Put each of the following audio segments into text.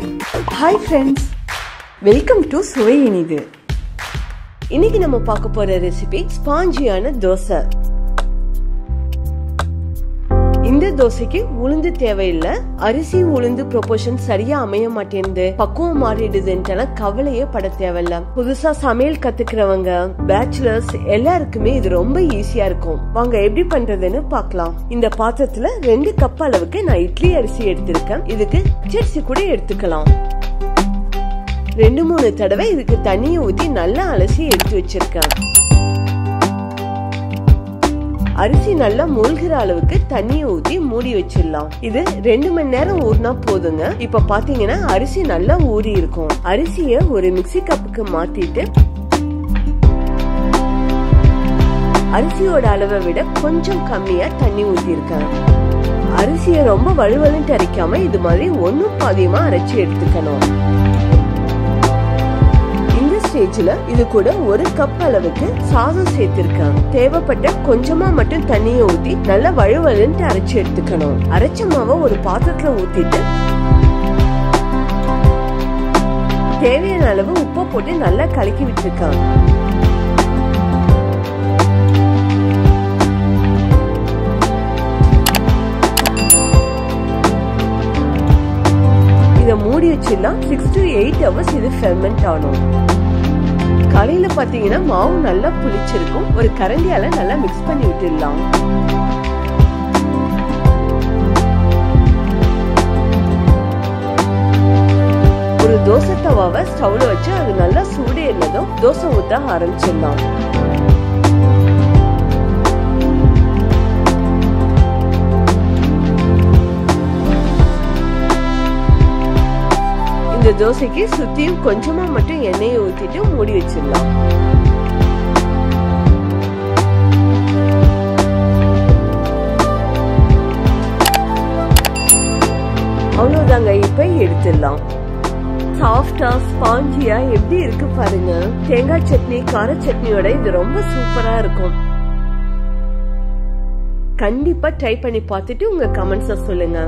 hi friends welcome to சுவை இனிது இன்னைக்கு நம்ம பார்க்க போற ரெசிபி ஸ்பாஞ்சியான தோசை இந்த தோசைக்கு உளுந்து தேவையில்லை அரிசி உளுந்து ப்ரொபோர்ஷன் சரியா அமைய மாட்டேங்குது பக்குவம் மாறிடுதுன்ட்டு கவலையே பட தேவையில்ல புதுசா சமையல் கத்துக்கிறவங்க பேச்சுலர்ஸ் எல்லாருக்குமே இது ரொம்ப ஈஸியா இருக்கும் வாங்க எப்படி பண்றதுன்னு பார்க்கலாம் இந்த பாத்திரத்துல ரெண்டு கப் அளவுக்கு நான் இட்லி அரிசி எடுத்திருக்கேன் இதுக்கு பச்சரிசி கூட எடுத்துக்கலாம் ரெண்டு மூணு தடவை இதுக்கு தண்ணியை ஊத்தி நல்லா அலசி எடுத்து வச்சிருக்கேன் அரிசி நல்லா மூழ்கிற அளவுக்கு தண்ணியை ஊத்தி மூடி வச்சிடலாம் இது ரெண்டு மணி நேரம் ஊறினா போதுங்க இப்ப பாத்தீங்கன்னா அரிசி நல்லா ஊறி இருக்கும் அரிசிய ஒரு மிக்சி கப்புக்கு மாத்திட்டு அரிசியோட அளவை விட கொஞ்சம் கம்மியா தண்ணி ஊத்தி இருக்கேன் அரிசிய ரொம்ப வலுவலுன்னு அரைக்காம இது மாதிரி ஒன்னும் பாதியமா அரைச்சி எடுத்துக்கணும் ஸ்டேஜ்ல இது கூட ஒரு கப் அளவுக்கு சாதம் சேர்த்திருக்கேன் தேவைப்பட்ட கொஞ்சமா மட்டும் தண்ணியை ஊத்தி நல்லா வழுவலுன்ட்டு அரைச்சு எடுத்துக்கணும் அரைச்ச மாவை ஒரு பாத்திரத்துல ஊத்திட்டு தேவையான அளவு உப்பு போட்டு நல்லா கலக்கி விட்டுருக்கேன் இதை மூடி வச்சிடலாம் சிக்ஸ் டு எயிட் ஹவர்ஸ் இது ஃபெர்மெண்ட் ஆகணும் காலையில பாத்தீங்கன்னா மாவு நல்லா புளிச்சிருக்கும் ஒரு கரண்டியால நல்லா மிக்ஸ் பண்ணி விட்டுடலாம் ஒரு தோசை தவாவை ஸ்டவ்ல வச்சு அது நல்லா சூடு என்னதும் தோசை ஊத்த ஆரம்பிச்சிடலாம் இந்த தோசைக்கு சுத்தியும் கொஞ்சமா மட்டும் எண்ணெயை ஊத்திட்டு மூடி வச்சிடலாம் அவ்வளவுதாங்க இப்ப எடுத்துடலாம் சாஃப்டா ஸ்பாஞ்சியா எப்படி இருக்கு பாருங்க தேங்காய் சட்னி கார சட்னியோட இது ரொம்ப சூப்பரா இருக்கும் கண்டிப்பா ட்ரை பண்ணி பார்த்துட்டு உங்க கமெண்ட்ஸ சொல்லுங்க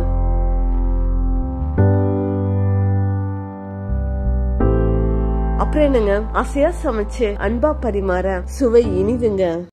அப்புறம் என்னங்க ஆசையா சமைச்சு அன்பா பரிமாற சுவை இனிதுங்க